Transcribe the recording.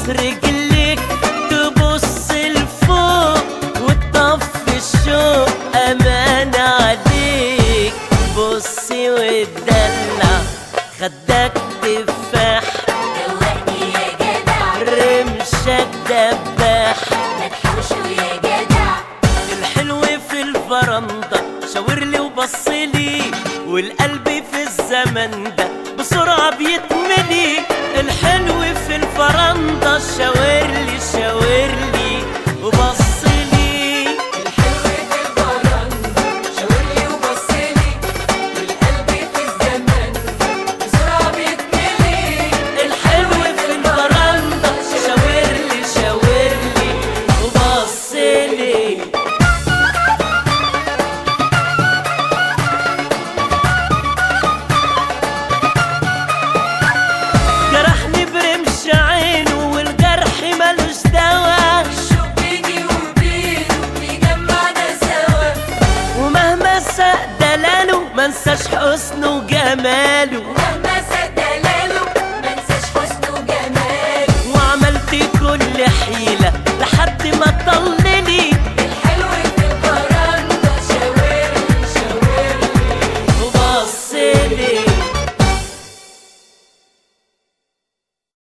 رجليك تبص لفوق وتطفي الشوق امان عليك بصي وتدلع خدك تفاح دوقني يا جدع رمشك دباح ما تحوشه يا جدع الحلو في الفرندا شاورلي وبصلي والقلب في الزمن ده بسرعة بيتملي الحلو